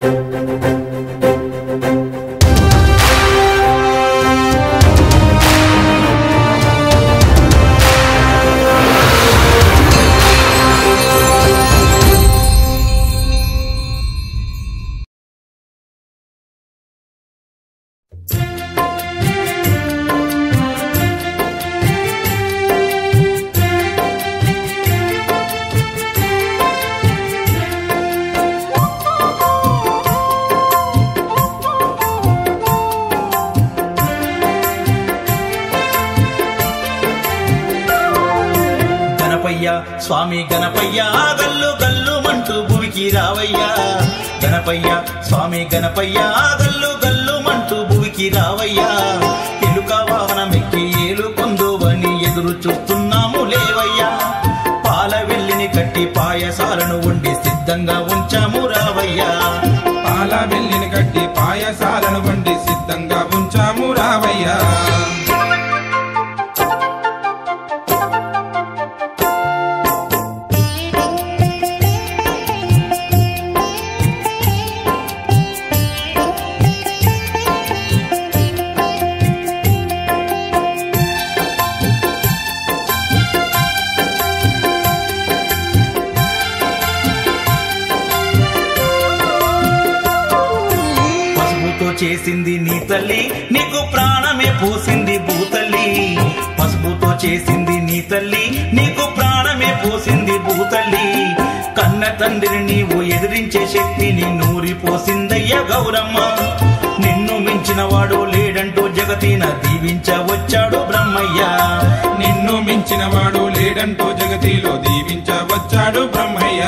గణపయ్య స్వామి గణపయ్య గల్లు గల్లు మంటూ భూమికి రావయ్యా గణపయ్య స్వామి గణపయ్య గల్లు గల్లు మంటూ భూమికి రావయ్యా ఎలుక వాహనమెక్కి ఏలు కొందువని ఎదురు చూస్తున్నాము లేవయ్యా పాల వెల్లిని కట్టి పాయసాలను వండి సిద్ధంగా ఉంచాము రావయ్యా పాల వెల్లిని కట్టి పాయసాలను వండి సిద్ధంగా ఉంచాము రావయ్యా పసుపుతో చేసింది నీ తల్లి నీకు ప్రాణమే పోసింది భూతల్లి పసుపుతో చేసింది నీ తల్లి నీకు ప్రాణమే పోసింది భూతల్లి కన్న తండ్రిని నీవు ఎదిరించే శక్తిని నూరి పోసిందయ్య గౌరమ్మ నిన్ను మించిన వాడు లేడంటూ జగతిన దీవించ వచ్చాడు బ్రహ్మయ్య నిన్ను మించిన వాడు లేడంటూ జగతిలో దీవించ వచ్చాడు బ్రహ్మయ్య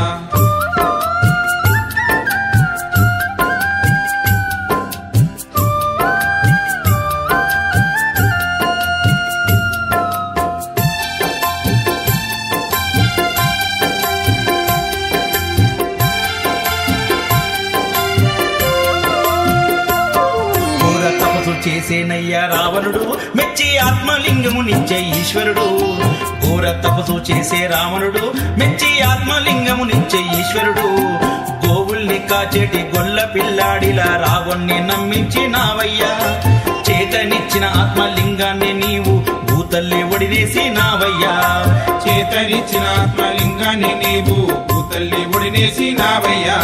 ఘోర తపసు చేసేనయ్యా రావణుడు మెచ్చి ఆత్మలింగము నిచ్చే ఈశ్వరుడు ఘోర తపసు చేసే రావణుడు మెచ్చి ఆత్మలింగము నిచ్చే ఈశ్వరుడు గోవుల్ని కాచేటి గొల్ల పిల్లాడిలా రావణ్ణి నమ్మించి నావయ్యా చేతనిచ్చిన ఆత్మలింగాన్ని నీవు భూతల్లి ఒడినేసి నావయ్యా చేతనిచ్చిన ఆత్మలింగాన్ని నీవు భూతల్లి ఒడినేసి నావయ్యా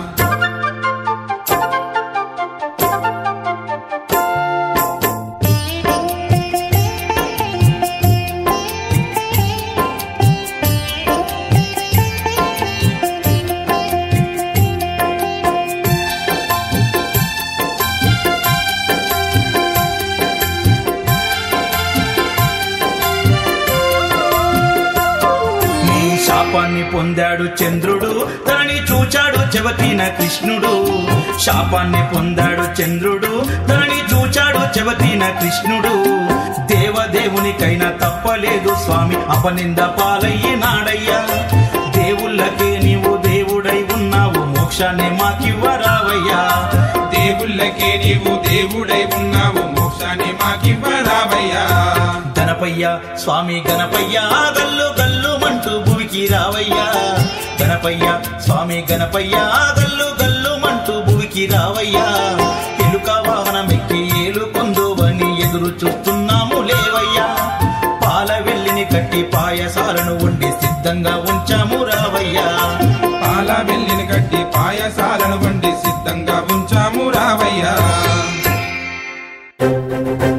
నీ శాపాన్ని పొందాడు చంద్రుడు దాని చూచాడు జవతీన కృష్ణుడు శాపాన్ని పొందాడు చంద్రుడు దాని చూచాడు జవతీన కృష్ణుడు దేవదేవునికైనా తప్పలేదు స్వామి అపనింద పాలయ్యినాడయ్యా దేవుళ్ళకే నీవు దేవుడై ఉన్నావు మోక్షాన్ని మాకివ్వరావయ్యా దేవుళ్ళకే నీవు దేవుడై ఉన్నావు మోక్షాన్ని మాకివ్వరావయ్యా గణపయ్య స్వామి గణపయ్య గల్లు గల్లు మంటూ భూమికి రావయ్యా గణపయ్య స్వామి గణపయ్య గల్లు గల్లు మంటూ భూమికి రావయ్యా ఎలుక వాహనమెక్కి ఏలు కొందువని ఎదురు చూస్తున్నాము లేవయ్యా పాల వెల్లిని కట్టి పాయసాలను వండి సిద్ధంగా ఉంచాము రావయ్యా పాల వెల్లిని కట్టి పాయసాలను వండి సిద్ధంగా ఉంచాము రావయ్యా